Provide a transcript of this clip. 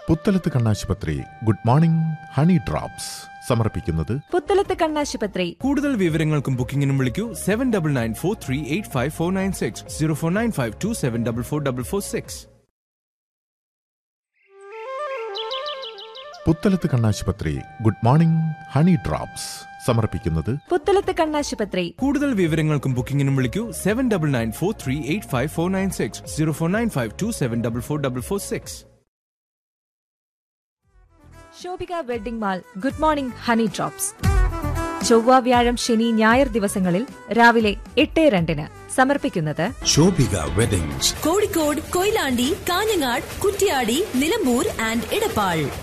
പുത്തലത്ത് കണ്ണാശുപത്രി good morning honey drops സമർപ്പിക്കുന്നത് പുത്തലത്ത് കണ്ണാശുപത്രി കൂടുതൽ വിവരങ്ങൾക്കും ബുക്കിംഗിനും വിളിക്കൂ seven double nine four three eight five four nine six zero four nine five two seven double four double four six Puthalath കണ്ണാശുപത്രി good morning honey drops സമർപ്പിക്കുന്നത് പുത്തലത്ത് കണ്ണാശുപത്രി കൂടുതൽ വിവരങ്ങൾക്കും ബുക്കിംഗിനും വിളിക്കൂ seven double nine four three eight five four nine six zero four nine five two seven double four double four six Shobhika wedding mall good morning honey drops ചൊവ്വ വ്യാഴം ശനി ഞായർ ദിവസങ്ങളിൽ രാവിലെ എട്ട് രണ്ടിന് സമർപ്പിക്കുന്നത് ശോഭിക വെഡിങ്സ് കോഴിക്കോട് കൊയിലാണ്ടി കാഞ്ഞങ്ങാട് കുറ്റ്യാടി നിലമ്പൂർ ആൻഡ് ഇടപ്പാൾ